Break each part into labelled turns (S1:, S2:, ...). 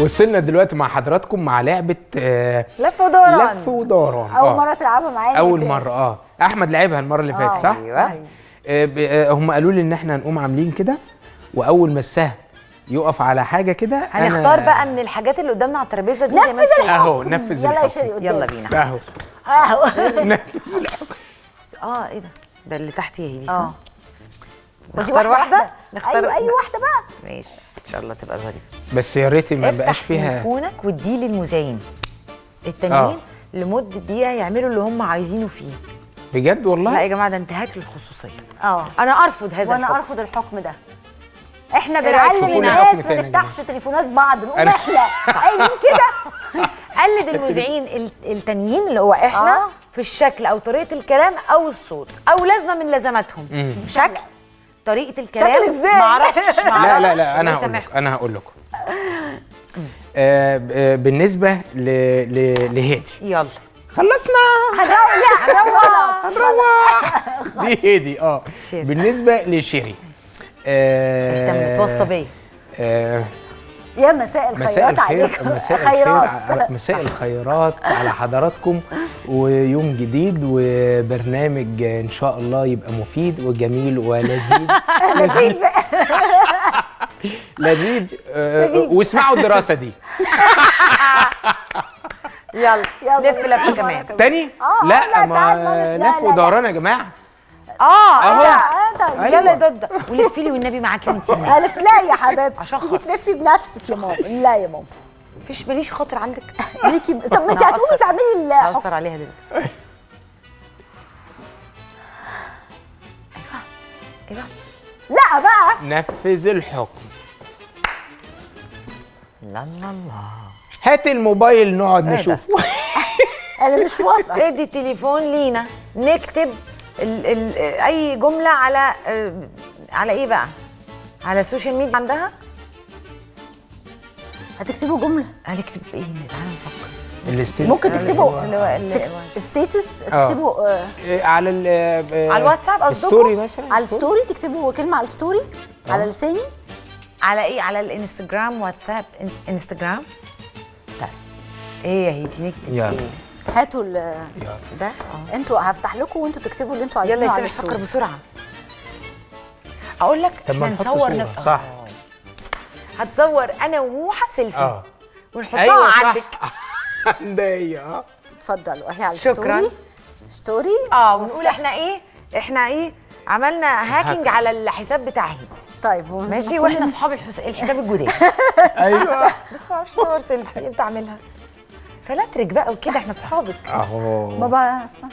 S1: وصلنا دلوقتي مع حضراتكم مع لعبه آه
S2: لف ودوران
S1: لف ودوران
S3: اول
S1: آه.
S3: مره تلعبها معايا
S1: اول
S3: يا
S1: مره اه احمد لعبها المره اللي فاتت صح
S2: ايوه
S1: آه ب- آه هم قالوا لي ان احنا هنقوم عاملين كده واول ما السهم يقف على حاجه كده أنا-
S2: هنختار بقى من الحاجات اللي قدامنا على الترابيزه دي زي ما
S3: نفذ
S2: انت-
S3: الحكم
S1: اهو نفذ
S3: يلا يا
S1: الحكم.
S3: شيري قدام
S2: يلا بينا
S1: اهو
S3: اهو
S1: نفذ الحكم
S2: اه ايه ده ده اللي تحت هي دي صح
S3: اه ودي
S2: نختار واحده
S3: نختار ايوه اي واحده بقى
S2: ماشي ان شاء الله تبقى ظريفه
S1: بس يا ريت ما
S2: افتح
S1: بقاش فيها
S2: تليفونك واديه للمذيعين التانيين لمده دقيقه يعملوا اللي هم عايزينه فيه
S1: بجد
S2: لا
S1: والله
S2: يا جماعه ده انتهاك للخصوصيه
S3: اه
S2: انا ارفض هذا
S3: وانا
S2: الحكم.
S3: ارفض الحكم ده احنا
S2: إيه رأيك
S3: بنعلم
S1: في كل حكم
S3: الناس
S1: تاني
S3: ما
S1: يا
S3: نفتحش تليفونات بعض نقوم
S1: أنا-
S3: احنا قايلين كده
S2: قلد المذيعين ال- التانيين اللي هو احنا
S3: آه.
S2: في الشكل او طريقه الكلام او الصوت او لازمه من لازماتهم
S1: مم.
S2: شكل طريقه الكلام
S3: شكل إزاي؟
S2: معرفش
S1: لا لا
S2: معرفش.
S1: لا انا
S2: الله
S1: هقول
S2: يسامحكم.
S1: لكم انا هقول لكم آه ب- آه، بالنسبه ل... ل... لهادي
S2: يلا
S1: خلصنا
S3: هنروح لا هنروح
S1: هنروح دي هادي اه
S2: شيري.
S1: بالنسبه لشيري آه
S2: اهتم توصى بيا
S1: آه
S3: يا مساء
S1: مساء
S3: الخيرات
S1: الخير
S3: عليك
S1: مساء الخير
S3: خيرات
S1: على- مساء الخيرات على حضراتكم ويوم جديد وبرنامج ان شاء الله يبقى مفيد وجميل ولذيذ لذيذ لذيذ آه، واسمعوا الدراسه دي
S2: يلا
S3: يلا
S2: لف لفه كمان
S1: تاني
S3: آه،
S1: لا
S3: لا، تعال
S1: ما
S3: معلش، لا،
S1: لف
S3: لا،
S1: ودوران يا جماعه
S2: اه
S1: أهو.
S2: اه
S3: آه، طيب.
S1: أيوة.
S2: يلا يا ضده ولفي لي والنبي معاكي وانت هناك
S3: الف لا يا حبيبتي
S2: عشان
S3: تيجي
S2: خاطر.
S3: تلفي بنفسك يا ماما لا يا ماما
S2: مفيش ماليش خاطر عندك
S3: ليكي طب ما انت
S2: أنا
S3: هتقومي
S2: هقصر.
S3: تعملي الحكم
S2: هأثر عليها دلوقتي ايوه ايوه
S3: لا بقى
S1: نفذ الحكم
S2: لا لا لا
S1: هات الموبايل نقعد
S2: إيه ده؟
S1: نشوف
S3: انا مش موافقه
S2: ادي التليفون لينا نكتب ال ال اي جمله على آه، على ايه بقى على السوشيال ميديا عندها
S3: هتكتبوا جمله
S2: هنكتب ايه تعالى نفكر
S1: الاستيل
S3: ممكن تكتبوا
S2: اللي هو ال-
S3: ستيتس
S1: آه.
S3: تكتبوا آه،
S1: إيه، على ال آه،
S2: على الواتساب قصدكم؟
S1: ستوري مثلا
S3: على الستوري تكتبوا كلمه على الستوري على لساني
S2: على ايه على الانستجرام واتساب إن- انستجرام طيب ايه يا هيدي نكتب
S1: يلا.
S2: ايه
S3: هاتوا ال-
S1: يلا.
S2: ده اه
S3: انتوا هفتح لكم وانتوا تكتبوا اللي انتوا
S2: يلا
S3: عايزينه
S2: يا
S3: على
S2: سامح فكر
S3: الستوري
S2: بسرعه اقول لك
S1: طب ما
S2: إحنا
S1: نحط
S2: نصور
S1: صورة،
S2: نف-
S1: صح.
S2: آه. هتصور انا وموحه سيلفي
S1: اه
S2: ونحطها
S1: ايوه صح
S2: عندك
S1: عندي اه
S3: اتفضلوا اهي على
S2: شكراً.
S3: الستوري ستوري
S2: اه ونقول احنا ايه احنا ايه عملنا هاكينج
S1: هاكر.
S2: على الحساب بتاع هيدي
S3: طيب ون-
S2: ماشي
S3: كل-
S2: واحنا اصحاب الحس... الحساب الجداد
S1: ايوه
S2: بس ما بعرفش اصور سيلفي انت عاملها فلاترك بقى وكده احنا اصحابك
S1: اهو
S3: ما بقى استنى.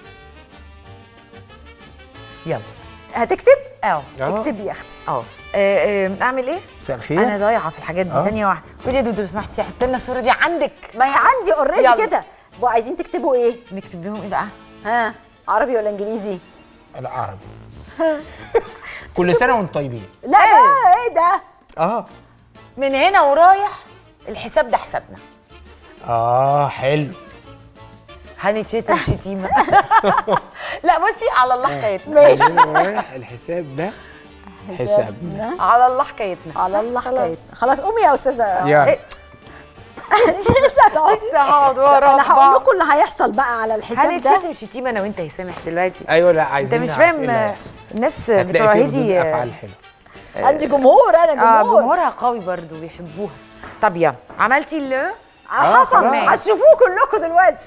S2: يلا
S3: هتكتب
S2: اه
S1: آه.
S3: اكتبي يا اختي
S2: اه آه، آه، اعمل ايه
S1: مساء الخير
S2: انا ضايعه في الحاجات دي
S1: آه.
S2: ثانيه واحده خدي يا دودو لو سمحتي حط لنا الصوره دي عندك
S3: ما هي عندي
S2: يلا.
S3: اوريدي كده بقوا عايزين تكتبوا ايه
S2: نكتب لهم ايه بقى
S3: ها عربي ولا انجليزي
S1: العربي كل سنه وانتم طيبين
S3: لا بقى ايه ده
S1: اه
S2: من هنا ورايح الحساب ده حسابنا
S1: اه حلو
S2: هنتشتم شتيمه لا بصي على الله حكايتنا
S3: ماشي
S1: رايح الحساب ده حسابنا
S2: على الله حكايتنا
S3: على الله حكايتنا خلاص قومي يا استاذه
S1: يلا
S3: انت لسه هتقعدي
S2: لسه هقعد ورا
S3: انا هقول لكم اللي هيحصل بقى على الحساب ده
S2: هنتشتم شتيمه انا وانت يا سامح دلوقتي
S1: ايوه لا
S2: انت
S1: عايزين
S2: مش
S1: نعرف إيه
S2: فاهم
S1: اللي
S2: آه،
S1: هيحصل.
S2: الناس
S1: هتلاقي
S2: بتوع
S1: فيه
S2: هدي
S1: ردود
S2: آه،
S1: افعال حلوه
S3: عندي جمهور انا
S2: اه
S3: جمهور
S2: جمهورها قوي برضو بيحبوها طب يلا عملتي اللي
S3: حصل
S2: خلاص.
S3: هتشوفوه كلكم دلوقتي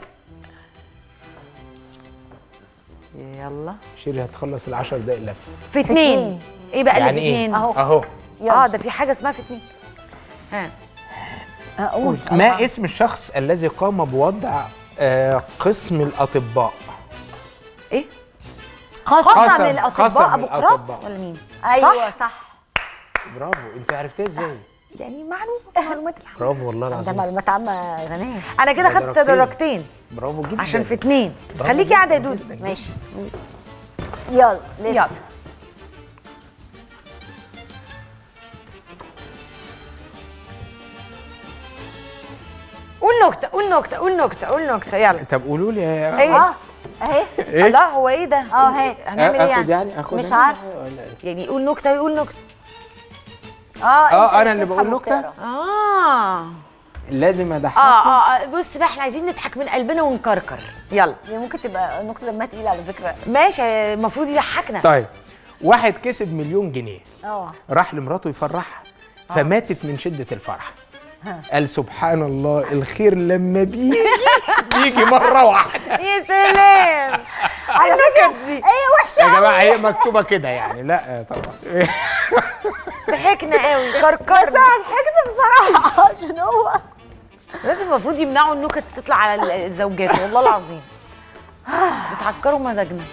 S2: يلا
S1: شيري هتخلص ال 10 دقايق لف
S2: في اتنين
S3: اتنين.
S2: ايه بقى اللي
S1: يعني
S2: في
S1: ايه
S2: اتنين
S3: اهو
S1: اهو
S2: اه ده في حاجه اسمها في اتنين ها
S3: اقول
S1: ما اسم الشخص الذي قام بوضع آه، قسم الاطباء
S2: ايه
S3: قسم
S2: قسم
S1: قسم
S2: الاطباء ابو قراط
S1: الأطباء.
S2: ولا مين
S3: ايوه صح
S1: برافو انت عرفتها ازاي
S2: يعني معلومه معلومات العامة.
S1: برافو والله
S3: ده
S1: العظيم
S3: معلومات عامه غنيه
S2: انا كده
S1: ده
S2: خدت
S1: درجتين.
S2: درجتين
S1: برافو جدا
S2: عشان في اتنين
S1: برافو
S2: خليكي
S1: جداً
S2: قاعده يا دودو
S1: جداً.
S3: ماشي يلا لف
S2: يلا قول نكته قول نكته قول نكته قول نكته يلا
S1: طب قولوا لي يا-
S2: ايه
S3: اه اهي
S1: ايه
S2: الله هو ايه ده
S3: اه هات
S2: هنعمل ايه
S1: اخد
S2: يعني
S1: يعني اخد
S3: مش
S1: أنا
S3: عارفة.
S1: ولا إيه؟
S2: يعني يقول نكته يقول نكته
S3: اه
S1: آه،
S3: أنت
S1: أنا اللي
S3: بتصحى
S1: بقول نكتة؟
S3: وبتقرا.
S2: اه
S1: لازم اضحك
S2: اه اه آه، بص بقى احنا عايزين نضحك من قلبنا ونكركر يلا
S3: دي ممكن تبقى نقطه دمها تقيله على فكره
S2: ماشي المفروض يضحكنا
S1: طيب واحد كسب مليون جنيه
S3: اه
S1: راح لمراته يفرحها فماتت من شده الفرح قال سبحان الله الخير لما بيجي بيجي مره واحده
S2: يا سلام
S3: على فكره هي وحشه
S1: يا جماعه هي مكتوبه كده يعني لا طبعا
S2: ضحكنا قوي
S3: بس
S2: كركرنا
S3: انا ضحكت بصراحه عشان هو
S2: لازم المفروض يمنعوا النكت تطلع على الزوجات والله العظيم بتعكروا مزاجنا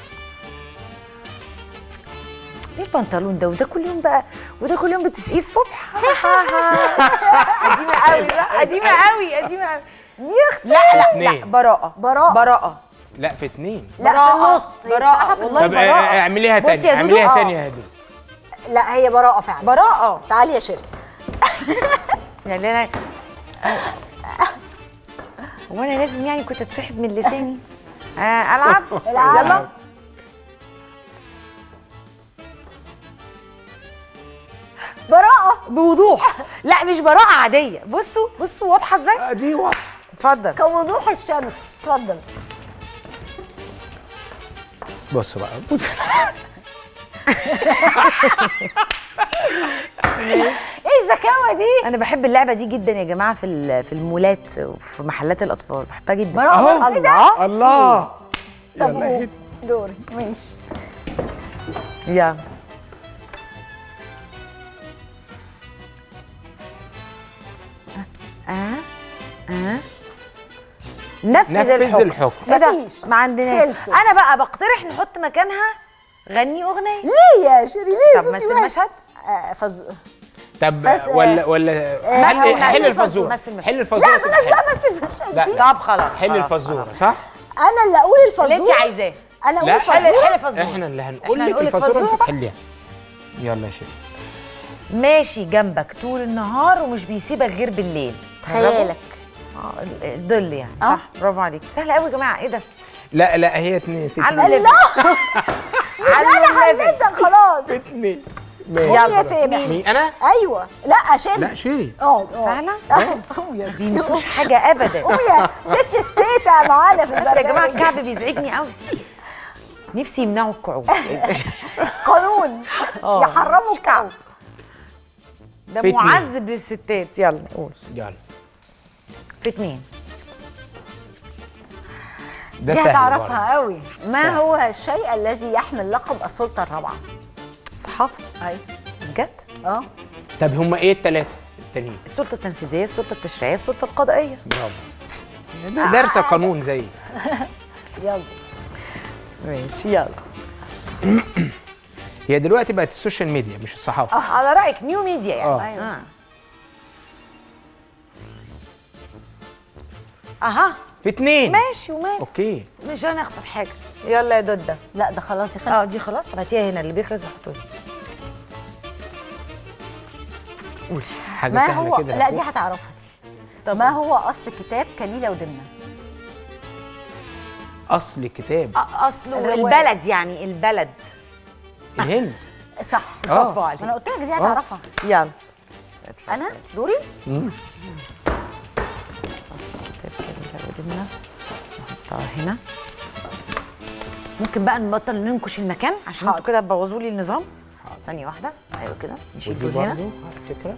S2: ايه البنطلون ده وده كل يوم بقى وده كل يوم بتسقيه الصبح قديمه قوي بقى قديمه قوي قديمه قوي
S3: يخت
S2: لا لا لا
S1: اتنين.
S2: براءة
S3: براءة.
S2: براءة
S1: لا في اتنين
S3: لا في
S2: براءة.
S3: النص هي
S2: براءة.
S3: بصراحة في
S2: والله
S1: طب
S3: النص.
S1: آه،
S2: براءة.
S1: آه، اعمليها
S2: بصي
S1: تاني
S2: يا دودو،
S1: اعمليها
S3: آه.
S1: تاني يا هدي
S3: لا هي براءة فعلا
S2: براءة
S3: تعالي يا شيري
S2: يعني انا هو انا لازم يعني كنت اتسحب من لساني آه العب
S3: العب.
S2: يلا
S3: براءة
S2: بوضوح لا مش براءة عادية بصوا بصوا واضحة ازاي
S1: آه، دي واضحه
S2: اتفضل
S3: كوضوح الشمس اتفضل
S1: بص بقى بص
S3: ايه الذكاوة دي
S2: انا بحب اللعبة دي جدا يا جماعة في ال- في المولات وفي محلات الاطفال بحبها جدا
S3: براءة
S1: اهو
S3: ايه ده
S1: الله
S3: طب
S1: يلا
S3: قول.
S1: هدي.
S3: دوري ماشي
S2: يلا اه اه نفذ,
S1: نفذ
S2: الحكم
S1: الحكم.
S2: ايه ده
S3: مفيش.
S2: ما عندناش
S3: خلصوا.
S2: انا بقى بقترح نحط مكانها غني اغنيه
S3: ليه يا شيري ليه
S2: طب
S3: صوتي
S2: مثل
S3: وحش؟
S2: مشهد
S3: آه فز...
S1: طب
S3: بس-
S1: ولا ولا حل
S2: مثل
S1: حل
S2: مشهد.
S1: الفزوره
S2: مثل مشهد.
S1: حل
S3: لا
S1: الفزوره
S3: بلاش
S1: تبقى
S3: بقى مثل مشهد
S1: لا.
S3: دي
S2: طب خلاص
S1: حل
S2: خلاص،
S1: الفزوره
S2: خلاص.
S1: صح؟
S3: انا اللي اقول الفزورة
S2: اللي انت عايزاه
S3: انا اقول
S1: لا،
S3: الفزورة
S2: حل حل فزوره
S1: احنا اللي هنقول
S2: إحنا
S1: لك
S2: هنقول
S1: الفزوره
S2: الفزورة.
S1: انت تحليها يلا يا شيخ
S2: ماشي جنبك طول النهار ومش بيسيبك غير بالليل
S3: خيالك
S2: اه ال- الظل يعني
S3: آه.
S2: صح برافو عليك سهل قوي يا جماعه ايه ده
S1: لا لا هي اتنين في
S2: علوا
S1: اتنين
S2: الليفل
S3: مش انا حليتك خلاص
S1: في اتنين ماشي
S3: يلا
S1: خلاص.
S3: سامح.
S1: مين انا؟
S3: ايوه لا شيري
S1: لا شيري
S3: اقعد اقعد
S2: فعلا؟
S3: قوم يا اختي
S2: بينسوش حاجه ابدا
S3: قوم يا ست ستيتا معانا في
S2: يا جماعه
S3: البرنامج
S2: الكعب بيزعجني قوي نفسي يمنعوا الكعوب
S3: قانون
S2: آه،
S3: يحرموا
S2: مش كعب.
S3: الكعب
S2: ده
S1: في اتنين.
S2: معذب للستات يلا قول
S1: يلا
S2: في اتنين
S1: ده
S3: دي
S1: سهل برضه.
S3: هتعرفها قوي ما
S1: سهل.
S3: هو الشيء الذي يحمل لقب السلطة الرابعة
S2: الصحافه
S3: ايوه
S2: بجد
S3: اه
S1: طب هما ايه التلاته التانيين؟
S2: السلطه التنفيذيه السلطه التشريعيه السلطه القضائيه
S1: برافو ده دارسه قانون زي
S3: يلا
S2: ماشي يلا
S1: هي دلوقتي بقت السوشيال ميديا مش الصحافه
S2: على رايك نيو ميديا يعني
S1: اه
S3: ايوه
S2: آه. اها
S1: في اتنين
S2: ماشي ومال
S1: اوكي
S2: مش هنخسر حاجه يلا يا دودة
S3: لا ده خلاص دي
S2: اه
S3: خلصت
S2: دي خلاص هاتيها هنا اللي بيخلص بحطه هنا قولي
S1: حاجه
S3: ما
S1: سهله
S3: هو
S1: كده
S3: لا دي
S1: فوق.
S3: هتعرفها دي
S2: طب
S3: ما هو اصل كتاب كليلة ودمنة
S1: اصل كتاب
S2: أ- اصله
S3: الرواية.
S2: البلد يعني البلد
S1: الهند
S3: صح
S1: آه.
S2: برافو عليك
S3: انا قلت لك دي هتعرفها
S2: يلا
S3: انا دوري
S1: مم.
S2: كتاب كده ودمنا نحطها هنا ممكن بقى نبطل ننكش المكان عشان
S3: حاضر.
S2: انتوا كده بوظوا لي النظام ثانية واحدة ايوه كده نشيل
S1: ودي
S2: دول
S1: برضه
S2: هنا
S1: على فكره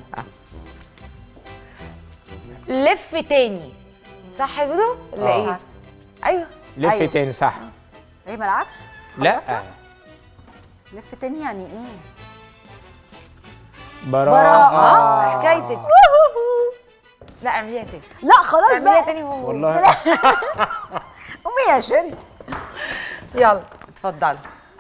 S2: لف تاني صح يا دودو؟ ولا
S1: آه.
S2: ايه؟ ايوه
S1: لف
S3: أيوة.
S1: تاني صح
S3: ايه ما العبش
S1: لا
S3: لف تاني يعني ايه
S1: براءة
S2: اه حكايتك لا اعمليها تاني
S3: لا خلاص
S2: اعمليها
S3: بقى
S2: تاني وهو
S1: والله
S3: قومي يا شيري
S2: يلا اتفضلي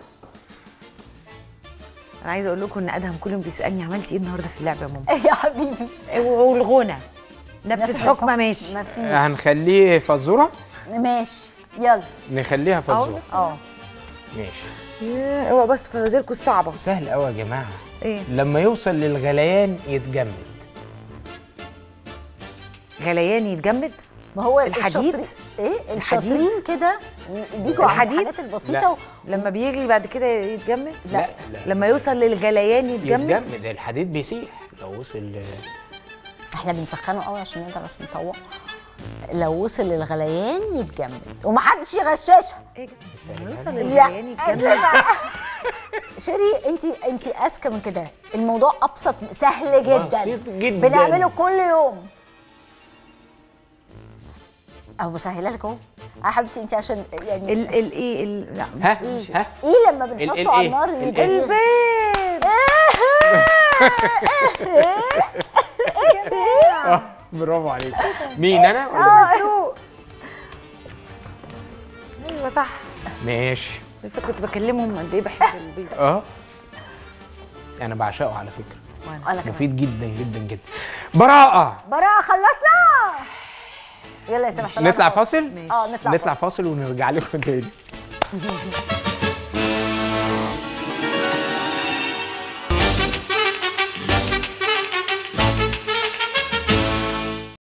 S2: انا عايزه اقول لكم ان ادهم كل يوم بيسالني عملتي ايه النهارده في اللعبه يا ماما
S3: ايه يا حبيبي
S2: والغنى نفذ
S3: نفذ
S2: حكمه
S3: الحكم.
S2: ماشي
S3: مفيش
S1: هنخليه فزوره
S3: ماشي يلا
S1: نخليها فزوره
S3: اه
S1: ماشي
S2: ياه، اوعى بس فوازيركم الصعبه
S1: سهل قوي يا جماعه
S2: ايه
S1: لما يوصل للغليان يتجمد
S2: غليان يتجمد
S3: ما هو
S2: الحديد؟
S3: الشاطرين- ايه
S2: الحديد؟
S3: الشاطرين كده بيجوا على
S2: الحديد؟
S3: الحاجات البسيطه
S1: لا.
S3: و...
S2: لما بيغلي بعد كده يتجمد
S1: لا لا
S2: لما يوصل للغليان يتجمد
S1: يتجمد الحديد بيسيح لو وصل ل-
S3: احنا بنسخنه قوي عشان نعرف نطوق لو وصل للغليان يتجمد ومحدش يغششها
S2: يوصل
S3: لا
S2: للغليان يتجنن.
S3: شيري انت انت اذكى من كده الموضوع ابسط سهل جدا
S1: بسيط جداً.
S3: بنعمله كل يوم اهو بسهلها لك اهو يا حبيبتي انت عشان يعني
S2: ال ال ايه ال لا
S1: ها
S2: مش-
S1: ها
S3: ايه لما
S1: ال- ال-
S3: بنحطه على
S1: إيه؟
S3: النار
S1: ال-
S3: يبقى
S1: ال-
S2: البيض
S1: برافو عليك مين انا ولا مين؟
S2: مسلوق ايوه صح
S1: ماشي
S2: لسه كنت بكلمهم قد ايه بحب البيض
S1: اه انا بعشقه على فكره
S3: انا كمان
S1: مفيد جدا جدا جدا براءة
S3: براءة خلصنا يلا يا سامح طلعنا
S1: نطلع
S3: فاصل.
S1: فاصل
S3: اه نطلع
S1: نطلع فاصل ونرجع لكم تاني